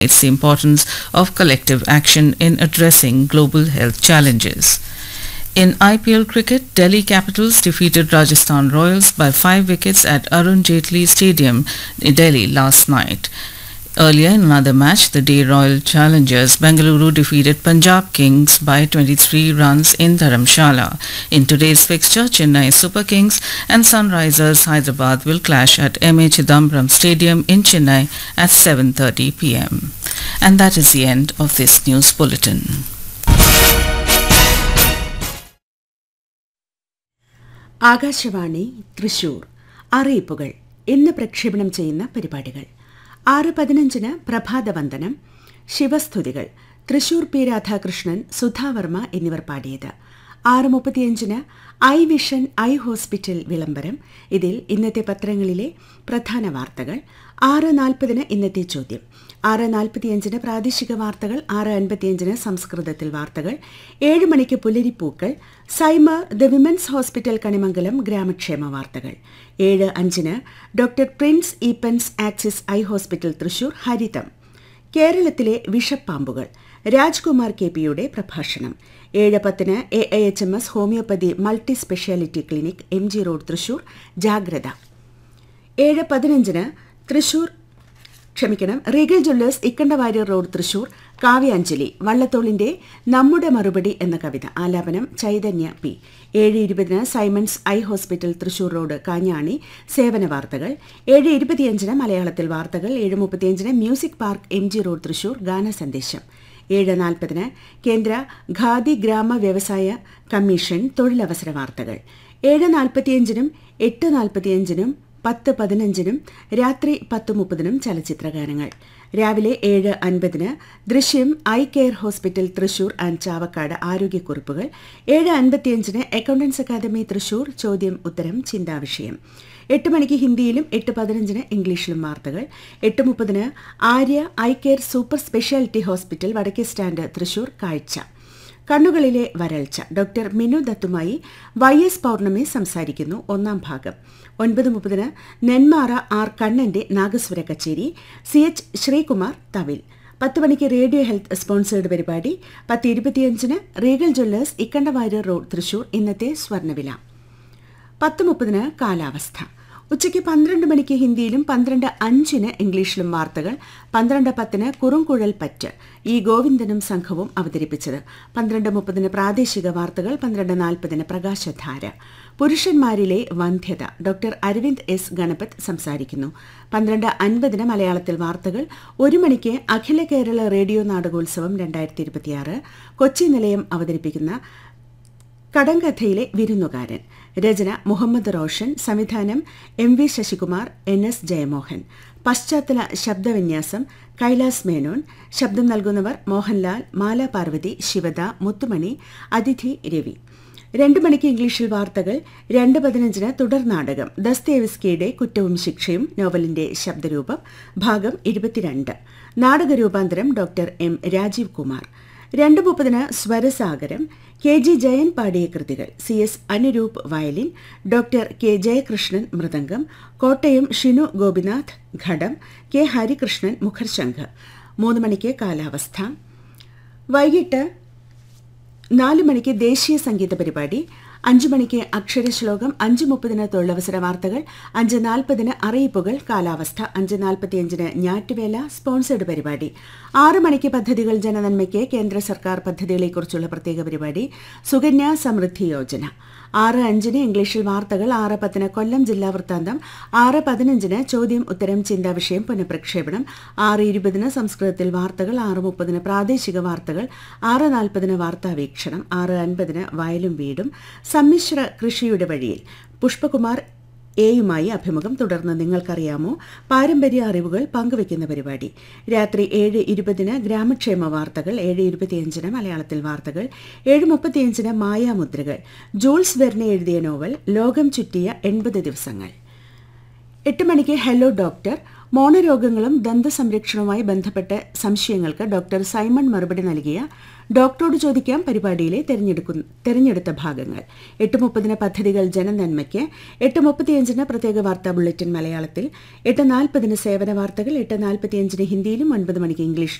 It's the importance of collective action in addressing global health challenges. In IPL cricket, Delhi Capitals defeated Rajasthan Royals by five wickets at Arun Jaitley Stadium in Delhi last night. Earlier in another match, the day Royal Challengers Bengaluru defeated Punjab Kings by 23 runs in Dharamshala. In today's fixture, Chennai Super Kings and Sunrisers Hyderabad will clash at MA Chidambaram Stadium in Chennai at 7:30 p.m. And that is the end of this news bulletin. Akashvani Thrissur അറിയിപ്പുകൾ ഇന്ന് പ്രക്ഷേപണം ചെയ്യുന്ന പരിപാടികൾ ആറ് പതിനഞ്ചിന് പ്രഭാതവന്ദനം ശിവസ്തുതികൾ Thrissur P Radhakrishnan Sudhavarma എന്നിവർ പാടിയത് ആറ് മുപ്പത്തിയഞ്ചിന് ഐ വിഷൻ ഐ ഹോസ്പിറ്റൽ വിളംബരം ഇതിൽ ഇന്നത്തെ പത്രങ്ങളിലെ പ്രധാന വാർത്തകൾ ആറ് നാൽപ്പതിന് ഇന്നത്തെ ചോദ്യം ആറ് നാൽപ്പത്തിയഞ്ചിന് പ്രാദേശിക വാർത്തകൾ ആറ് അൻപത്തിയഞ്ചിന് സംസ്കൃതത്തിൽ വാർത്തകൾ ഏഴ് മണിക്ക് പുലരിപ്പൂക്കൾ Saimar the women's hospital Kanimangalam ഗ്രാമക്ഷേമ വാർത്തകൾ ഏഴ് അഞ്ചിന് doctor Prince Eapen's Axis I hospital Thrissur ഹരിതം കേരളത്തിലെ വിഷപ്പാമ്പുകൾ രാജ്കുമാർ കെ പിയുടെ പ്രഭാഷണം ഏഴ് പത്തിന് A I H M S homoeopathy multi speciality clinic M G road Thrissur ജാഗ്രത ഏഴ് പതിനഞ്ചിന് തൃശൂർ ക്ഷമിക്കണം Regal jewellers Ikkanda Warrier road Thrissur കാവ്യാഞ്ജലി വള്ളത്തോളിന്റെ നമ്മുടെ മറുപടി എന്ന കവിത ആലാപനം ചൈതന്യ പി ഏഴ് ഇരുപതിന് Simons I hospital Thrissur road Kanjani സേവന വാർത്തകൾ ഏഴ് ഇരുപത്തിയഞ്ചിന് മലയാളത്തിൽ വാർത്തകൾ ഏഴ് മുപ്പത്തിയഞ്ചിന് music park M G road Thrissur ഗാന സന്ദേശം ഏഴ് നാൽപ്പതിന് കേന്ദ്ര ഖാദി ഗ്രാമ വ്യവസായ കമ്മീഷൻ തൊഴിലവസര വാർത്തകൾ ഏഴ് നാൽപ്പത്തിയഞ്ചിനും എട്ട് നാൽപ്പത്തിയഞ്ചിനും പത്ത് പതിനഞ്ചിനും രാത്രി പത്ത് മുപ്പതിനും ചലച്ചിത്രഗാനങ്ങൾ രാവിലെ ഏഴ് അൻപതിന് Drishyam eye care hospital Thrissur and Chavakkad ആരോഗ്യക്കുറിപ്പുകൾ ഏഴ് അൻപത്തിയഞ്ചിന് അക്കൗണ്ടൻസ് അക്കാദമി തൃശൂർ ചോദ്യം ഉത്തരം ചിന്താവിഷയം എട്ട് മണിക്ക് ഹിന്ദിയിലും എട്ട് പതിനഞ്ചിന് ഇംഗ്ലീഷിലും വാർത്തകൾ എട്ട് മുപ്പതിന് Arya eye care super speciality hospital വടക്കേ സ്റ്റാൻഡ് തൃശൂർ കാഴ്ച കണ്ണുകളിലെ വരൾച്ച ഡോക്ടർ മിനു ദത്തുമായി വൈ എസ് പൗർണമി സംസാരിക്കുന്നു ഒന്നാം ഭാഗം ഒൻപത് മുപ്പതിന് നെന്മാറ ആർ കണ്ണന്റെ നാഗസ്വര കച്ചേരി സി എച്ച് ശ്രീകുമാർ തവിൽ പത്ത് മണിക്ക് റേഡിയോ ഹെൽത്ത് സ്പോൺസേർഡ് പരിപാടി പത്ത് ഇരുപത്തിയഞ്ചിന് Regal jewellers Ikkanda Warrier road Thrissur ഇന്നത്തെ സ്വർണ്ണവില പത്ത് മുപ്പതിന് കാലാവസ്ഥ ഉച്ചയ്ക്ക് പന്ത്രണ്ട് മണിക്ക് ഹിന്ദിയിലും പന്ത്രണ്ട് അഞ്ചിന് ഇംഗ്ലീഷിലും വാർത്തകൾ പന്ത്രണ്ട് പത്തിന് കുറുംകുഴൽ പറ്റ് ഈ ഗോവിന്ദനും സംഘവും അവതരിപ്പിച്ചത് പന്ത്രണ്ട് മുപ്പതിന് പ്രാദേശിക വാർത്തകൾ പന്ത്രണ്ട് നാൽപ്പതിന് പ്രകാശധാര പുരുഷന്മാരിലെ വന്ധ്യത ഡോക്ടർ അരവിന്ദ് എസ് ഗണപത് സംസാരിക്കുന്നു പന്ത്രണ്ട് അൻപതിന് മലയാളത്തിൽ വാർത്തകൾ ഒരു മണിക്ക് അഖില കേരള റേഡിയോ നാടകോത്സവം രണ്ടായിരത്തി ഇരുപത്തിയാറ് കൊച്ചി നിലയം അവതരിപ്പിക്കുന്ന കടങ്കഥയിലെ വിരുന്നുകാരൻ രചന മുഹമ്മദ് റോഷൻ സംവിധാനം M V Sasikumar N S Jayamohan പശ്ചാത്തല ശബ്ദവിന്യാസം കൈലാസ് മേനോൻ ശബ്ദം നൽകുന്നവർ മോഹൻലാൽ മാല പാർവതി ശിവദ മുത്തുമണി അതിഥി രവി രണ്ട് മണിക്ക് ഇംഗ്ലീഷിൽ വാർത്തകൾ രണ്ട് പതിനഞ്ചിന് തുടർ നാടകം ദസ്തേവിസ്കിയുടെ കുറ്റവും ശിക്ഷയും നോവലിന്റെ ശബ്ദരൂപം ഭാഗം ഇരുപത്തിരണ്ട് നാടകരൂപാന്തരം ഡോക്ടർ എം രാജീവ് കുമാർ രണ്ട് മുപ്പതിന് സ്വരസാഗരം കെ ജി ജയൻ പാടിയ കൃതികൾ C S Anuroop violin doctor K Jayakrishnan മൃദംഗം കോട്ടയം ഷിനു ഗോപിനാഥ് ഘടം കെ ഹരികൃഷ്ണൻ മുഖർശംഖ് മൂന്ന് മണിക്ക് കാലാവസ്ഥ വൈകിട്ട് നാല് മണിക്ക് ദേശീയ സംഗീത പരിപാടി അഞ്ചു മണിക്ക് അക്ഷരശ്ലോകം അഞ്ച് മുപ്പതിന് തൊഴിലവസര വാർത്തകൾ അഞ്ച് നാൽപ്പതിന് അറിയിപ്പുകൾ കാലാവസ്ഥ അഞ്ച് നാൽപ്പത്തിയഞ്ചിന് ഞാറ്റുവേല സ്പോൺസേഡ് പരിപാടി ആറ് മണിക്ക് പദ്ധതികൾ ജനനന്മയ്ക്ക് കേന്ദ്ര സർക്കാർ പദ്ധതികളെക്കുറിച്ചുള്ള പ്രത്യേക പരിപാടി സുകന്യ സമൃദ്ധി യോജന ആറ് അഞ്ചിന് ഇംഗ്ലീഷിൽ വാർത്തകൾ ആറ് പത്തിന് കൊല്ലം ജില്ലാ വൃത്താന്തം ആറ് പതിനഞ്ചിന് ചോദ്യം ഉത്തരം ചിന്താ വിഷയം പുനഃപ്രക്ഷേപണം ആറ് ഇരുപതിന് സംസ്കൃതത്തിൽ വാർത്തകൾ ആറ് മുപ്പതിന് പ്രാദേശിക വാർത്തകൾ ആറ് നാൽപ്പതിന് വാർത്താ വീക്ഷണം ആറ് അൻപതിന് വയലും വീടും സമ്മിശ്ര കൃഷിയുടെ വഴിയിൽ പുഷ്പകുമാർ എയുമായി അഭിമുഖം തുടർന്ന് നിങ്ങൾക്കറിയാമോ പാരമ്പര്യ അറിവുകൾ പങ്കുവയ്ക്കുന്ന പരിപാടി രാത്രി ഏഴ് ഇരുപതിന് ഗ്രാമക്ഷേമ വാർത്തകൾ ഏഴ് ഇരുപത്തിയഞ്ചിന് മലയാളത്തിൽ വാർത്തകൾ ഏഴ് മുപ്പത്തിയഞ്ചിന് മായാമുദ്രകൾ ജൂൾസ് വെർണെ എഴുതിയ നോവൽ ലോകം ചുറ്റിയ എൺപത് ദിവസങ്ങൾ എട്ട് മണിക്ക് ഹലോ ഡോക്ടർ മോണരോഗങ്ങളും ദന്തസംരക്ഷണവുമായി ബന്ധപ്പെട്ട് സംശയങ്ങൾക്ക് ഡോക്ടർ സൈമൺ മറുപടി നൽകിയ ഡോക്ടറോട് ചോദിക്കാം പരിപാടിയിലെ തെരഞ്ഞെടുക്കുന്ന തെരഞ്ഞെടുത്ത ഭാഗങ്ങൾ എട്ട് മുപ്പതിന് പദ്ധതികൾ ജനനന്മയ്ക്ക് എട്ട് മുപ്പത്തിയഞ്ചിന് പ്രത്യേക വാർത്താ ബുള്ളറ്റിൻ മലയാളത്തിൽ എട്ട് നാൽപ്പതിന് സേവന വാർത്തകൾ എട്ട് നാൽപ്പത്തിയഞ്ചിന് ഹിന്ദിയിലും ഒൻപത് മണിക്ക് ഇംഗ്ലീഷിലും